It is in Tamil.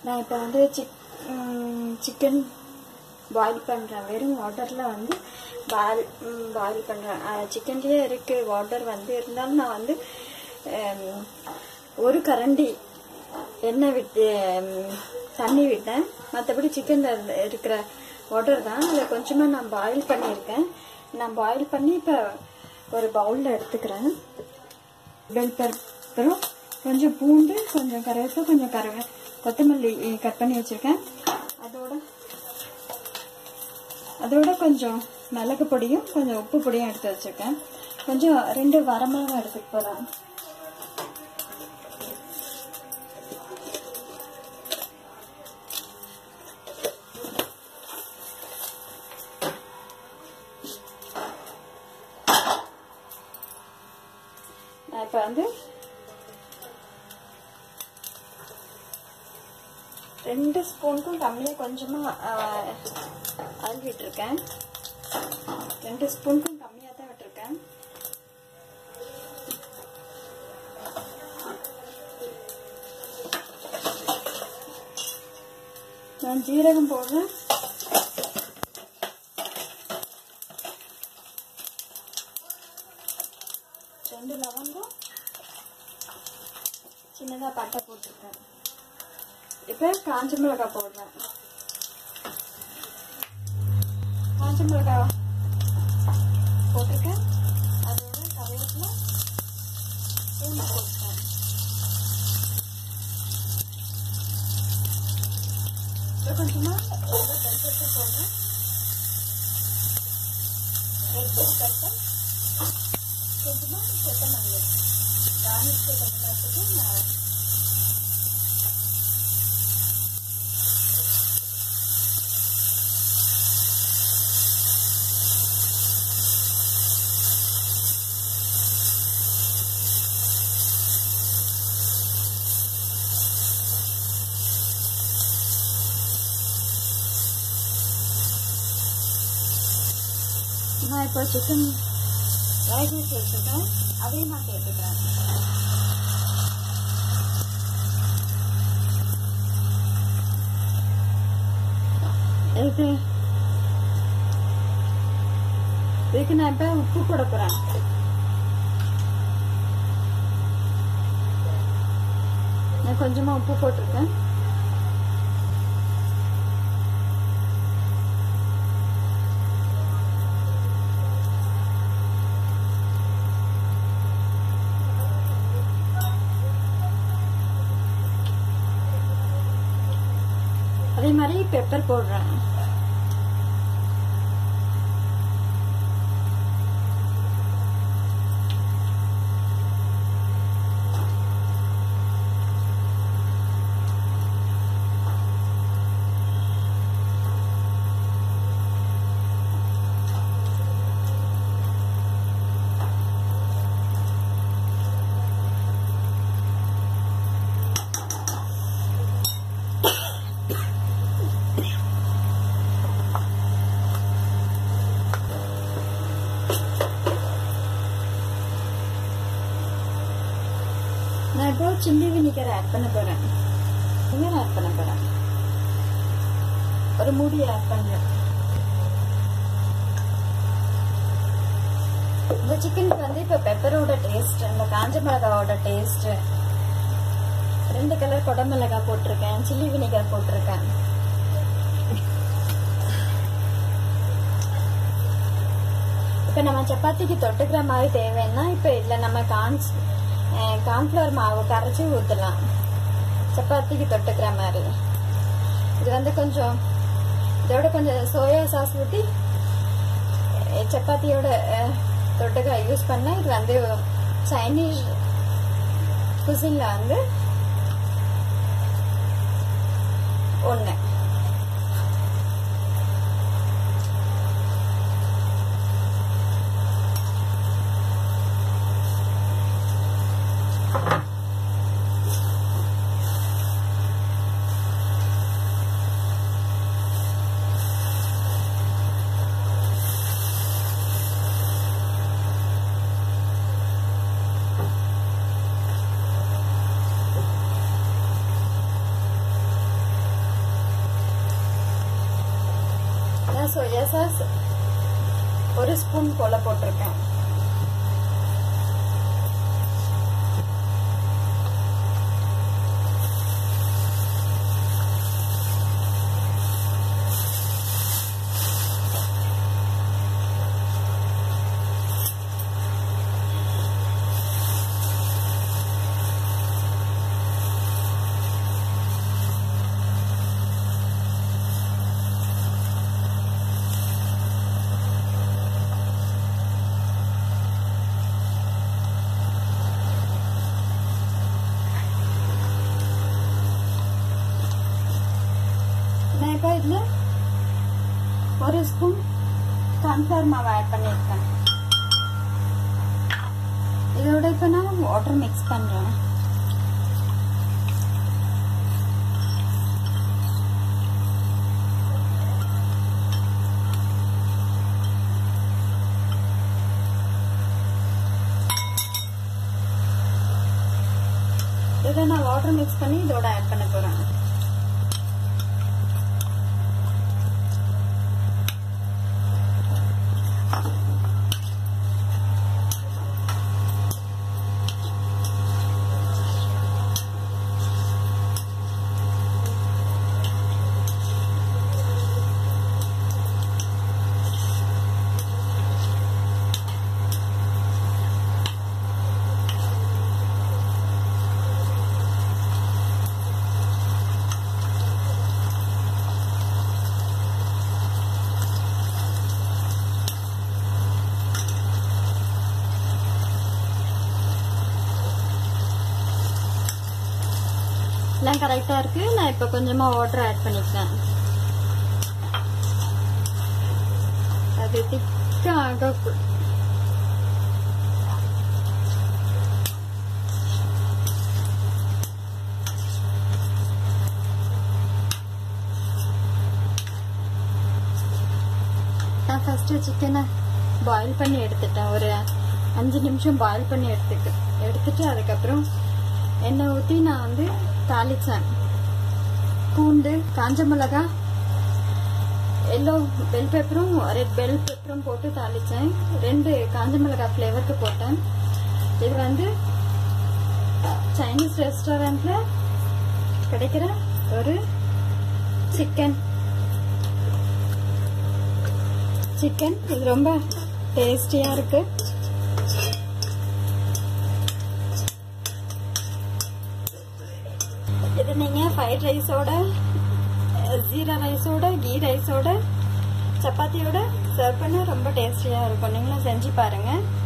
நான் இப்போ வந்து சிக் சிக்கன் பாயில் பண்ணுறேன் வெறும் வாட்டரில் வந்து பாயில் பாயில் பண்ணுறேன் சிக்கன்லேயே இருக்கு வாட்டர் வந்து இருந்தாலும் நான் வந்து ஹம், ஒரு கரண்டி எண்ணெய் விட்டு ஹம், தண்ணி விட்டேன் மற்றபடி சிக்கனில் இருக்கிற வாட்டர் தான் அதில் கொஞ்சமாக நான் பாயில் பண்ணியிருக்கேன் நான் பாயில் பண்ணி இப்போ ஒரு பவுலில் எடுத்துக்கிறேன் பெல் பெப்பரும் கொஞ்சம் பூண்டு கொஞ்சம் கருவேப்பிலை கொஞ்சம் கருவே கொத்தமல்லி கட் பண்ணி வச்சிருக்கேன் அதோட அதோட கொஞ்சம் மிளகு பொடியும் கொஞ்சம் உப்பு பொடியும் எடுத்து வச்சிருக்கேன் கொஞ்சம் ரெண்டு வரமிளகாய் எடுத்துட்டு போகிறேன் நான் இப்போ வந்து ரெண்டு ஸ்பூனுக்கும் கம்மியாக கொஞ்சமாக ஆயில் விட்டுருக்கேன் ரெண்டு ஸ்பூனுக்கும் கம்மியாக தான் விட்டுருக்கேன் நான் ஜீரகம் போடுறேன் ரெண்டு லவங்கம் சின்னதாக பட்டை போட்டிருக்கேன் இப்போ காஞ்ச மிளகாய் போடுறேன் காஞ்ச மிளகாய் போட்டிருக்கேன் அதோட கருவேப்பிலை பூண்டு போட்டுட்டேன் இப்போ கொஞ்சமாக நல்லா பெருசு போடுறேன் ரெட் பெப்பர் கொஞ்சமாக கொத்தமல்லி கார்னிஷ் பண்ணுறதுக்கு நான் நான் இப்போ சிக்கன் ரைஸ் எடுத்துக்கிறேன் அதையும் நான் சேர்த்துக்கிறேன் இதுக்கு இதுக்கு நான் இப்போ உப்பு போட போகிறேன் நான் கொஞ்சமாக உப்பு போட்டிருக்கேன் அதே மாதிரி பெப்பர் போடுறேன் நான் இப்போ சில்லி வினிகர் ஆட் பண்ண போறேன் வினிகர் ஆட் பண்ண போறேன் ஒரு மூடி ஆட் பண்றேன் இந்த சிக்கனுக்கு வந்து இப்போ பெப்பரோட டேஸ்ட் இந்த காஞ்ச மிளகாவோட டேஸ்ட் ரெண்டு கலர் குடமிளகாய் போட்டிருக்கேன் சில்லி வினிகர் போட்டிருக்கேன் இப்போ நம்ம சப்பாத்திக்கு தொட்டுக்கிற மாதிரி தேவைன்னா இப்போ இல்லை நம்ம கான்ஸ் கார்ன்ஃப்ளவர் மாவு கரைச்சி ஊற்றலாம் சப்பாத்திக்கு தொட்டுக்கிற மாதிரி இது வந்து கொஞ்சம் இதோட கொஞ்சம் சோயா சாஸ் ஊற்றி அஹ், சப்பாத்தியோட அஹ், தொட்டுக்க யூஸ் பண்ணால் இது வந்து சைனீஸ் குசினில் வந்து ஒன்று நான் சோயா சாஸ் ஒரு ஸ்பூன் போல போட்டிருக்கேன் நான் இப்போ இதில் ஒரு ஸ்பூன் கார்ன்ஃப்ளவர் மாவு ஆட் பண்ணியிருக்கேன் இதோட இப்போ நான் வாட்டர் மிக்ஸ் பண்ணுறேன் இதை நான் வாட்டர் மிக்ஸ் பண்ணி இதோட ஆட் பண்ண போகிறேன் எல்லாம் கரெக்டாக இருக்கு நான் இப்போ கொஞ்சமாக வாட்டர் ஆட் பண்ணிக்கிறேன் அது திக்காக ஆக நான் ஃபஸ்ட்டு சிக்கனை பாயில் பண்ணி எடுத்துட்டேன் ஒரு அஞ்சு நிமிஷம் பாயில் பண்ணி எடுத்துட்டு எடுத்துட்டு அதுக்கப்புறம் எண்ணெய் ஊற்றி நான் வந்து தாளித்தேன் பூண்டு காஞ்ச மிளகா எல்லோ பெல் பெப்பரும் ரெட் பெல் பெப்பரும் போட்டு தாளித்தேன் ரெண்டு காஞ்ச மிளகா ஃப்ளேவருக்கு போட்டேன் இது வந்து சைனீஸ் ரெஸ்டாரண்ட்ல கிடைக்கிற ஒரு சிக்கன் சிக்கன் இது ரொம்ப டேஸ்டியா இருக்கு இது நீங்க ஃப்ரைட் ரைஸோட ஜீரா ரைஸோட கீ ரைஸோட சப்பாத்தியோட சர்வ் பண்ண ரொம்ப டேஸ்டியா இருக்கும் நீங்களும் செஞ்சு பாருங்க